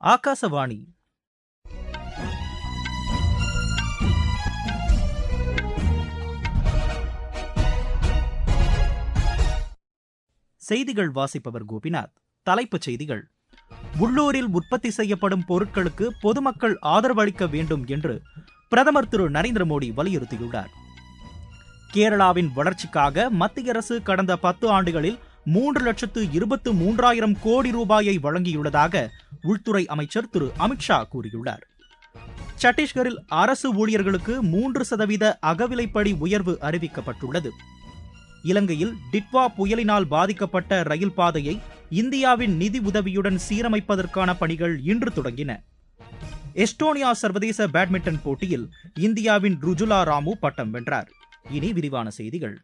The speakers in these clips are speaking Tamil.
ஆகாசவாணி செய்திகள் வாசிப்பவர் கோபிநாத் தலைப்புச் செய்திகள் உள்ளூரில் உற்பத்தி செய்யப்படும் பொருட்களுக்கு பொதுமக்கள் ஆதரவு அளிக்க வேண்டும் என்று பிரதமர் திரு நரேந்திர மோடி வலியுறுத்தியுள்ளார் கேரளாவின் வளர்ச்சிக்காக மத்திய அரசு கடந்த பத்து ஆண்டுகளில் மூன்று லட்சத்து இருபத்து மூன்றாயிரம் கோடி ரூபாயை வழங்கியுள்ளதாக உள்துறை அமைச்சர் திரு அமித்ஷா கூறியுள்ளார் சத்தீஸ்கரில் அரசு ஊழியர்களுக்கு மூன்று சதவீத அகவிலைப்படி உயர்வு அறிவிக்கப்பட்டுள்ளது இலங்கையில் டிட்வா புயலினால் பாதிக்கப்பட்ட ரயில் பாதையை இந்தியாவின் நிதி உதவியுடன் சீரமைப்பதற்கான பணிகள் இன்று தொடங்கின எஸ்டோனியா சர்வதேச பேட்மிண்டன் போட்டியில் இந்தியாவின் ருஜுலா ராமு பட்டம் வென்றார் இனி விரிவான செய்திகள்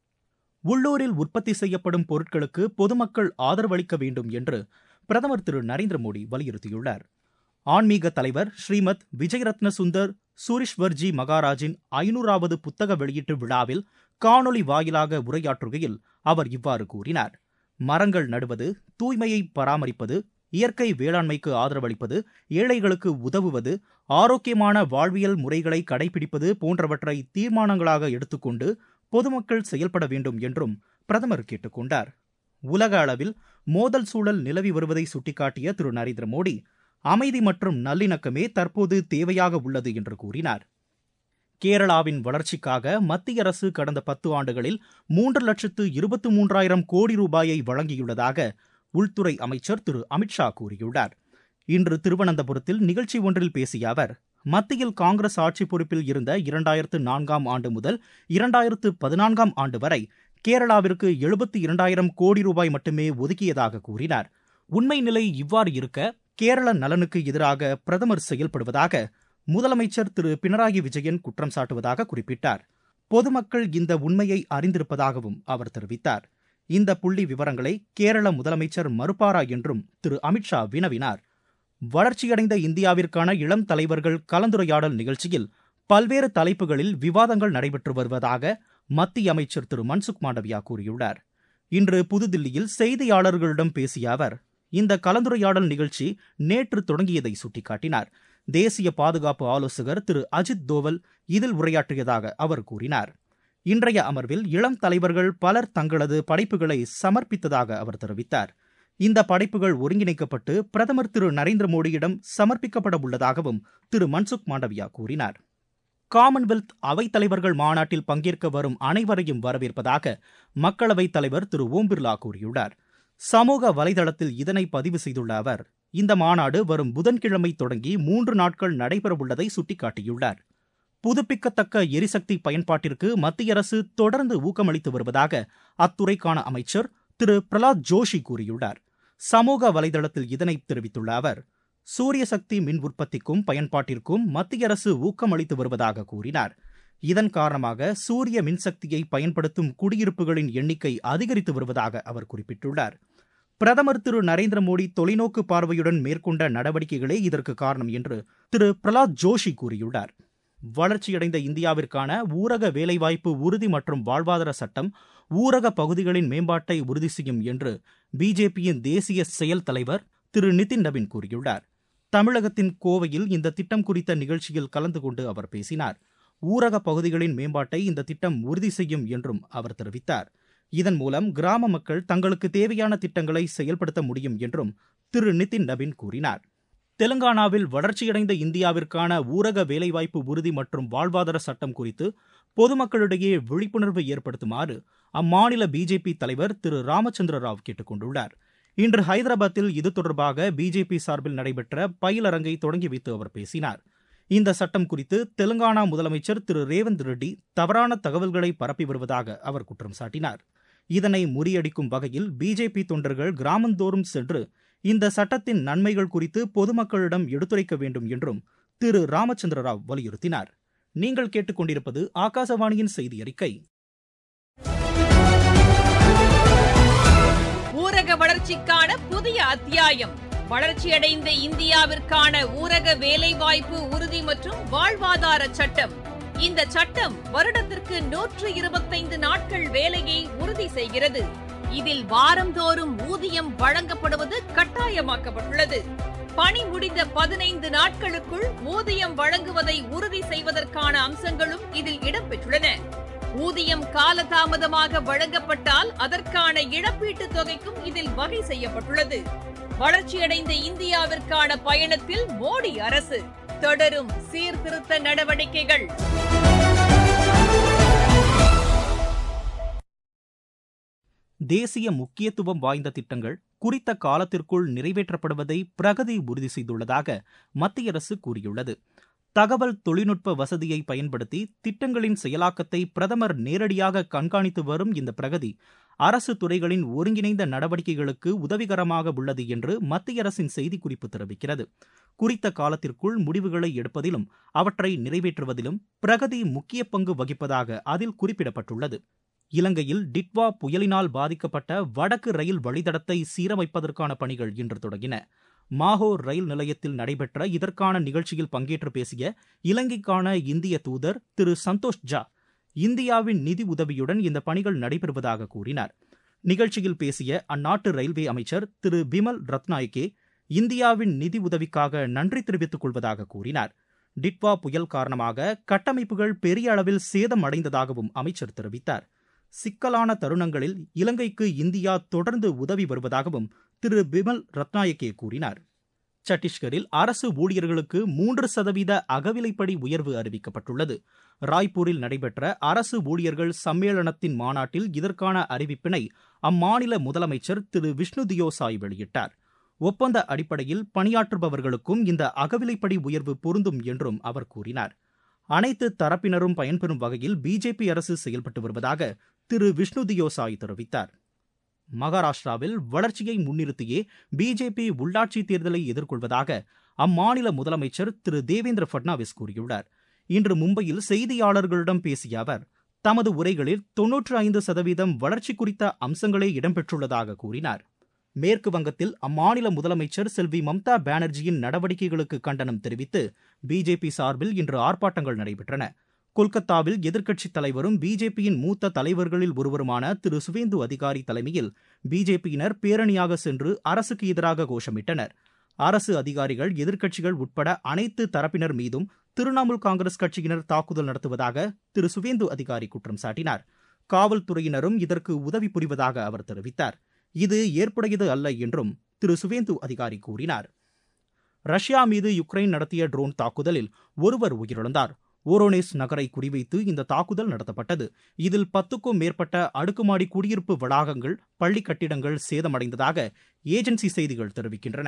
உள்ளூரில் உற்பத்தி செய்யப்படும் பொருட்களுக்கு பொதுமக்கள் ஆதரவளிக்க வேண்டும் என்று பிரதமர் திரு நரேந்திர மோடி வலியுறுத்தியுள்ளார் ஆன்மீக தலைவர் ஸ்ரீமத் விஜயரத்ன சுந்தர் சூரிஷ்வர்ஜி மகாராஜின் ஐநூறாவது புத்தக வெளியீட்டு விழாவில் காணொலி வாயிலாக உரையாற்றுகையில் அவர் இவ்வாறு கூறினார் மரங்கள் நடுவது தூய்மையை பராமரிப்பது இயற்கை வேளாண்மைக்கு ஆதரவளிப்பது ஏழைகளுக்கு உதவுவது ஆரோக்கியமான வாழ்வியல் முறைகளை கடைபிடிப்பது போன்றவற்றை தீர்மானங்களாக எடுத்துக்கொண்டு பொதுமக்கள் செயல்பட வேண்டும் என்றும் பிரதமர் கேட்டுக்கொண்டார் உலக அளவில் மோதல் சூழல் நிலவி வருவதை சுட்டிக்காட்டிய திரு நரேந்திர மோடி அமைதி மற்றும் நல்லிணக்கமே தற்போது தேவையாக உள்ளது என்று கூறினார் கேரளாவின் வளர்ச்சிக்காக மத்திய அரசு கடந்த பத்து ஆண்டுகளில் மூன்று லட்சத்து இருபத்தி மூன்றாயிரம் கோடி ரூபாயை வழங்கியுள்ளதாக உள்துறை அமைச்சர் திரு அமித்ஷா கூறியுள்ளார் இன்று திருவனந்தபுரத்தில் நிகழ்ச்சி ஒன்றில் பேசிய அவர் மத்தியில் காங்கிரஸ் ஆட்சி பொறுப்பில் இருந்த இரண்டாயிரத்து நான்காம் ஆண்டு முதல் இரண்டாயிரத்து பதினான்காம் ஆண்டு வரை கேரளாவிற்கு எழுபத்தி இரண்டாயிரம் கோடி ரூபாய் மட்டுமே ஒதுக்கியதாக கூறினார் உண்மை நிலை இவ்வாறு இருக்க கேரள நலனுக்கு எதிராக பிரதமர் செயல்படுவதாக முதலமைச்சர் திரு பினராயி விஜயன் குற்றம் சாட்டுவதாக குறிப்பிட்டார் பொதுமக்கள் இந்த உண்மையை அறிந்திருப்பதாகவும் அவர் தெரிவித்தார் இந்த புள்ளி விவரங்களை கேரள முதலமைச்சர் மறுப்பாரா என்றும் திரு அமித்ஷா வினவினார் வளர்ச்சியடைந்த இந்தியாவிற்கான இளம் தலைவர்கள் கலந்துரையாடல் நிகழ்ச்சியில் பல்வேறு தலைப்புகளில் விவாதங்கள் நடைபெற்று வருவதாக மத்திய அமைச்சர் திரு மன்சுக் மாண்டவியா கூறியுள்ளார் இன்று புதுதில்லியில் செய்தியாளர்களிடம் பேசிய அவர் இந்த கலந்துரையாடல் நிகழ்ச்சி நேற்று தொடங்கியதை சுட்டிக்காட்டினார் தேசிய பாதுகாப்பு ஆலோசகர் திரு அஜித் தோவல் இதில் உரையாற்றியதாக அவர் கூறினார் இன்றைய அமர்வில் இளம் தலைவர்கள் பலர் தங்களது படைப்புகளை சமர்ப்பித்ததாக அவர் தெரிவித்தார் இந்த படைப்புகள் ஒருங்கிணைக்கப்பட்டு பிரதமர் திரு நரேந்திர மோடியிடம் சமர்ப்பிக்கப்பட உள்ளதாகவும் திரு மன்சுக் மாண்டவியா கூறினார் காமன்வெல்த் அவைத்தலைவர்கள் மாநாட்டில் பங்கேற்க வரும் அனைவரையும் வரவேற்பதாக மக்களவைத் தலைவர் திரு ஓம் பிர்லா கூறியுள்ளார் சமூக வலைதளத்தில் இதனை பதிவு செய்துள்ள அவர் இந்த மாநாடு வரும் புதன்கிழமை தொடங்கி மூன்று நாட்கள் நடைபெறவுள்ளதை சுட்டிக்காட்டியுள்ளார் புதுப்பிக்கத்தக்க எரிசக்தி பயன்பாட்டிற்கு மத்திய அரசு தொடர்ந்து ஊக்கமளித்து வருவதாக அத்துறைக்கான அமைச்சர் திரு பிரலாத் ஜோஷி கூறியுள்ளார் சமூக வலைதளத்தில் இதனை தெரிவித்துள்ள அவர் சூரிய சக்தி மின் உற்பத்திக்கும் பயன்பாட்டிற்கும் மத்திய அரசு ஊக்கமளித்து வருவதாக கூறினார் இதன் காரணமாக சூரிய மின்சக்தியை பயன்படுத்தும் குடியிருப்புகளின் எண்ணிக்கை அதிகரித்து வருவதாக அவர் குறிப்பிட்டுள்ளார் பிரதமர் திரு நரேந்திர மோடி தொலைநோக்கு பார்வையுடன் மேற்கொண்ட நடவடிக்கைகளே இதற்கு காரணம் என்று திரு பிரலாத் ஜோஷி கூறியுள்ளார் வளர்ச்சியடைந்த இந்தியாவிற்கான ஊரக வேலைவாய்ப்பு உறுதி மற்றும் வாழ்வாதார சட்டம் ஊரக பகுதிகளின் மேம்பாட்டை உறுதி செய்யும் என்று பிஜேபியின் தேசிய செயல் தலைவர் திரு நிதின் நபின் கூறியுள்ளார் தமிழகத்தின் கோவையில் இந்த திட்டம் குறித்த நிகழ்ச்சியில் கலந்து கொண்டு அவர் பேசினார் ஊரக பகுதிகளின் மேம்பாட்டை இந்த திட்டம் உறுதி செய்யும் என்றும் அவர் தெரிவித்தார் இதன் மூலம் கிராம மக்கள் தங்களுக்கு தேவையான திட்டங்களை செயல்படுத்த முடியும் என்றும் திரு நிதின் நபின் கூறினார் தெலுங்கானாவில் வளர்ச்சியடைந்த இந்தியாவிற்கான ஊரக வேலைவாய்ப்பு உறுதி மற்றும் வாழ்வாதார சட்டம் குறித்து பொதுமக்களிடையே விழிப்புணர்வு ஏற்படுத்துமாறு அம்மாநில பிஜேபி தலைவர் திரு ராமச்சந்திர ராவ் கேட்டுக் கொண்டுள்ளார் இன்று ஹைதராபாத்தில் இது தொடர்பாக பிஜேபி சார்பில் நடைபெற்ற பயிலரங்கை தொடங்கி வைத்து அவர் பேசினார் இந்த சட்டம் குறித்து தெலுங்கானா முதலமைச்சர் திரு ரேவந்த் ரெட்டி தவறான தகவல்களை பரப்பி வருவதாக அவர் குற்றம் சாட்டினார் இதனை முறியடிக்கும் வகையில் பிஜேபி தொண்டர்கள் கிராமந்தோறும் சென்று இந்த சட்டத்தின் நன்மைகள் குறித்து பொதுமக்களிடம் எடுத்துரைக்க வேண்டும் என்றும் திரு ராமச்சந்திர ராவ் வலியுறுத்தினார் நீங்கள் கேட்டுக்கொண்டிருப்பது ஆகாசவாணியின் செய்தி அறிக்கை ஊரக வளர்ச்சிக்கான புதிய அத்தியாயம் வளர்ச்சியடைந்த இந்தியாவிற்கான ஊரக வேலைவாய்ப்பு உறுதி மற்றும் வாழ்வாதார சட்டம் இந்த சட்டம் வருடத்திற்கு நூற்று இருபத்தைந்து நாட்கள் வேலையை உறுதி செய்கிறது இதில் வாரந்தோறும் ஊதியம் வழங்கப்படுவது கட்டாயமாக்கப்பட்டுள்ளது பணி முடிந்த பதினைந்து நாட்களுக்குள் ஊதியம் வழங்குவதை உறுதி செய்வதற்கான அம்சங்களும் இதில் இடம்பெற்றுள்ளன ஊதியம் காலதாமதமாக வழங்கப்பட்டால் அதற்கான இழப்பீட்டுத் தொகைக்கும் இதில் வகை செய்யப்பட்டுள்ளது வளர்ச்சியடைந்த இந்தியாவிற்கான பயணத்தில் மோடி அரசு தொடரும் சீர்திருத்த நடவடிக்கைகள் தேசிய முக்கியத்துவம் வாய்ந்த திட்டங்கள் குறித்த காலத்திற்குள் நிறைவேற்றப்படுவதை பிரகதி உறுதி செய்துள்ளதாக மத்திய அரசு கூறியுள்ளது தகவல் தொழில்நுட்ப வசதியை பயன்படுத்தி திட்டங்களின் செயலாக்கத்தை பிரதமர் நேரடியாக கண்காணித்து வரும் இந்த பிரகதி அரசு துறைகளின் ஒருங்கிணைந்த நடவடிக்கைகளுக்கு உதவிகரமாக உள்ளது என்று மத்திய அரசின் செய்திக்குறிப்பு தெரிவிக்கிறது குறித்த காலத்திற்குள் முடிவுகளை எடுப்பதிலும் அவற்றை நிறைவேற்றுவதிலும் பிரகதி முக்கிய பங்கு வகிப்பதாக அதில் குறிப்பிடப்பட்டுள்ளது இலங்கையில் டிட்வா புயலினால் பாதிக்கப்பட்ட வடக்கு ரயில் வழித்தடத்தை சீரமைப்பதற்கான பணிகள் இன்று தொடங்கின மாஹோ ரயில் நிலையத்தில் நடைபெற்ற இதற்கான நிகழ்ச்சியில் பங்கேற்று பேசிய இலங்கைக்கான இந்திய தூதர் திரு சந்தோஷ் ஜா இந்தியாவின் நிதி உதவியுடன் இந்த பணிகள் நடைபெறுவதாக கூறினார் நிகழ்ச்சியில் பேசிய அந்நாட்டு ரயில்வே அமைச்சர் திரு பிமல் ரத்நாயக்கே இந்தியாவின் நிதி உதவிக்காக நன்றி தெரிவித்துக் கொள்வதாக கூறினார் டிட்வா புயல் காரணமாக கட்டமைப்புகள் பெரிய அளவில் சேதம் அடைந்ததாகவும் அமைச்சர் தெரிவித்தார் சிக்கலான தருணங்களில் இலங்கைக்கு இந்தியா தொடர்ந்து உதவி வருவதாகவும் திரு பிமல் ரத்நாயக்கே கூறினார் சத்தீஸ்கரில் அரசு ஊழியர்களுக்கு மூன்று சதவீத அகவிலைப்படி உயர்வு அறிவிக்கப்பட்டுள்ளது ராய்ப்பூரில் நடைபெற்ற அரசு ஊழியர்கள் சம்மேளனத்தின் மாநாட்டில் இதற்கான அறிவிப்பினை அம்மாநில முதலமைச்சர் திரு விஷ்ணு தியோசாய் வெளியிட்டார் ஒப்பந்த அடிப்படையில் பணியாற்றுபவர்களுக்கும் இந்த அகவிலைப்படி உயர்வு பொருந்தும் என்றும் அவர் கூறினார் அனைத்து தரப்பினரும் பயன்பெறும் வகையில் பிஜேபி அரசு செயல்பட்டு வருவதாக திரு விஷ்ணு தியோசாய் தெரிவித்தார் மகாராஷ்டிராவில் வளர்ச்சியை முன்னிறுத்தியே பிஜேபி உள்ளாட்சி தேர்தலை எதிர்கொள்வதாக அம்மாநில முதலமைச்சர் திரு தேவேந்திர பட்னாவிஸ் கூறியுள்ளார் இன்று மும்பையில் செய்தியாளர்களிடம் பேசிய அவர் தமது உரைகளில் தொன்னூற்று ஐந்து சதவீதம் வளர்ச்சி குறித்த அம்சங்களே இடம்பெற்றுள்ளதாக கூறினார் மேற்கு வங்கத்தில் அம்மாநில முதலமைச்சர் செல்வி மம்தா பானர்ஜியின் நடவடிக்கைகளுக்கு கண்டனம் தெரிவித்து பிஜேபி சார்பில் இன்று ஆர்ப்பாட்டங்கள் நடைபெற்றன கொல்கத்தாவில் எதிர்க்கட்சித் தலைவரும் பிஜேபியின் மூத்த தலைவர்களில் ஒருவருமான திரு சுவேந்து அதிகாரி தலைமையில் பிஜேபியினர் பேரணியாக சென்று அரசுக்கு எதிராக கோஷமிட்டனர் அரசு அதிகாரிகள் எதிர்க்கட்சிகள் உட்பட அனைத்து தரப்பினர் மீதும் திரிணாமுல் காங்கிரஸ் கட்சியினர் தாக்குதல் நடத்துவதாக திரு சுவேந்து அதிகாரி குற்றம் சாட்டினார் காவல்துறையினரும் இதற்கு உதவி புரிவதாக அவர் தெரிவித்தார் இது ஏற்புடையது அல்ல என்றும் திரு சுவேந்து அதிகாரி கூறினார் ரஷ்யா மீது யுக்ரைன் நடத்திய ட்ரோன் தாக்குதலில் ஒருவர் உயிரிழந்தார் ஓரோனேஸ் நகரை குறிவைத்து இந்த தாக்குதல் நடத்தப்பட்டது இதில் பத்துக்கும் மேற்பட்ட அடுக்குமாடி குடியிருப்பு வளாகங்கள் பள்ளி கட்டிடங்கள் சேதமடைந்ததாக ஏஜென்சி செய்திகள் தெரிவிக்கின்றன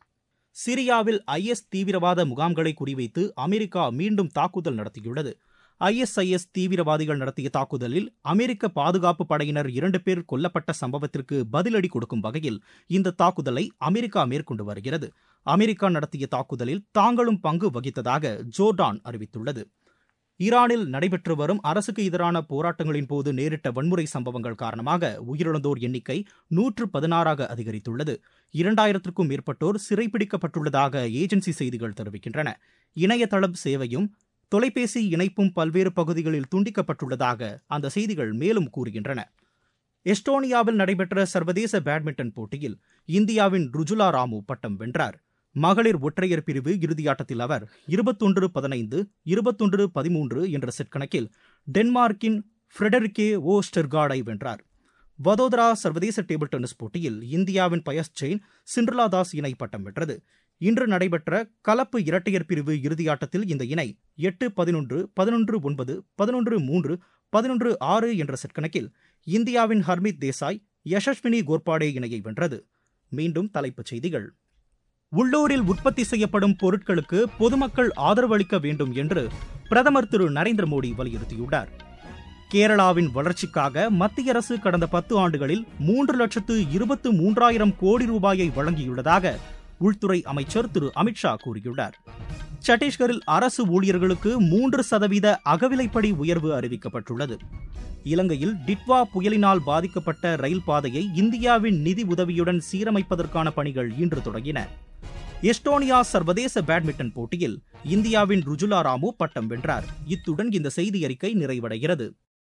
சிரியாவில் ஐஎஸ் தீவிரவாத முகாம்களை குறிவைத்து அமெரிக்கா மீண்டும் தாக்குதல் நடத்தியுள்ளது ஐஎஸ்ஐஎஸ் தீவிரவாதிகள் நடத்திய தாக்குதலில் அமெரிக்க பாதுகாப்பு படையினர் இரண்டு பேர் கொல்லப்பட்ட சம்பவத்திற்கு பதிலடி கொடுக்கும் வகையில் இந்த தாக்குதலை அமெரிக்கா மேற்கொண்டு வருகிறது அமெரிக்கா நடத்திய தாக்குதலில் தாங்களும் பங்கு வகித்ததாக ஜோர்டான் அறிவித்துள்ளது ஈரானில் நடைபெற்று வரும் அரசுக்கு எதிரான போராட்டங்களின் போது நேரிட்ட வன்முறை சம்பவங்கள் காரணமாக உயிரிழந்தோர் எண்ணிக்கை நூற்று பதினாறாக அதிகரித்துள்ளது இரண்டாயிரத்திற்கும் மேற்பட்டோர் சிறைப்பிடிக்கப்பட்டுள்ளதாக ஏஜென்சி செய்திகள் தெரிவிக்கின்றன இணையதளம் சேவையும் தொலைபேசி இணைப்பும் பல்வேறு பகுதிகளில் துண்டிக்கப்பட்டுள்ளதாக அந்த செய்திகள் மேலும் கூறுகின்றன எஸ்டோனியாவில் நடைபெற்ற சர்வதேச பேட்மிண்டன் போட்டியில் இந்தியாவின் ருஜுலா ராமு பட்டம் வென்றார் மகளிர் ஒற்றையர் பிரிவு இறுதியாட்டத்தில் அவர் இருபத்தொன்று பதினைந்து இருபத்தொன்று பதிமூன்று என்ற செட் கணக்கில் டென்மார்க்கின் ஃப்ரெடரிகே ஓ ஸ்டெர்கார்டை வென்றார் வதோதரா சர்வதேச டேபிள் டென்னிஸ் போட்டியில் இந்தியாவின் பயஸ் ஜெயின் சிண்ட்ரலா தாஸ் இணை பட்டம் வென்றது இன்று நடைபெற்ற கலப்பு இரட்டையர் பிரிவு இறுதியாட்டத்தில் இந்த இணை எட்டு பதினொன்று பதினொன்று ஒன்பது பதினொன்று மூன்று பதினொன்று ஆறு என்ற செட் கணக்கில் இந்தியாவின் ஹர்மித் தேசாய் யசஸ்வினி கோர்பாடே இணையை வென்றது மீண்டும் தலைப்புச் செய்திகள் உள்ளூரில் உற்பத்தி செய்யப்படும் பொருட்களுக்கு பொதுமக்கள் ஆதரவு அளிக்க வேண்டும் என்று பிரதமர் திரு நரேந்திர மோடி வலியுறுத்தியுள்ளார் கேரளாவின் வளர்ச்சிக்காக மத்திய அரசு கடந்த பத்து ஆண்டுகளில் மூன்று லட்சத்து இருபத்து மூன்றாயிரம் கோடி ரூபாயை வழங்கியுள்ளதாக உள்துறை அமைச்சர் திரு அமித்ஷா கூறியுள்ளார் சத்தீஸ்கரில் அரசு ஊழியர்களுக்கு மூன்று சதவீத அகவிலைப்படி உயர்வு அறிவிக்கப்பட்டுள்ளது இலங்கையில் டிட்வா புயலினால் பாதிக்கப்பட்ட ரயில் பாதையை இந்தியாவின் நிதி உதவியுடன் சீரமைப்பதற்கான பணிகள் இன்று தொடங்கின எஸ்டோனியா சர்வதேச பேட்மிண்டன் போட்டியில் இந்தியாவின் ருஜுலா ராமு பட்டம் வென்றார் இத்துடன் இந்த செய்தி அறிக்கை நிறைவடைகிறது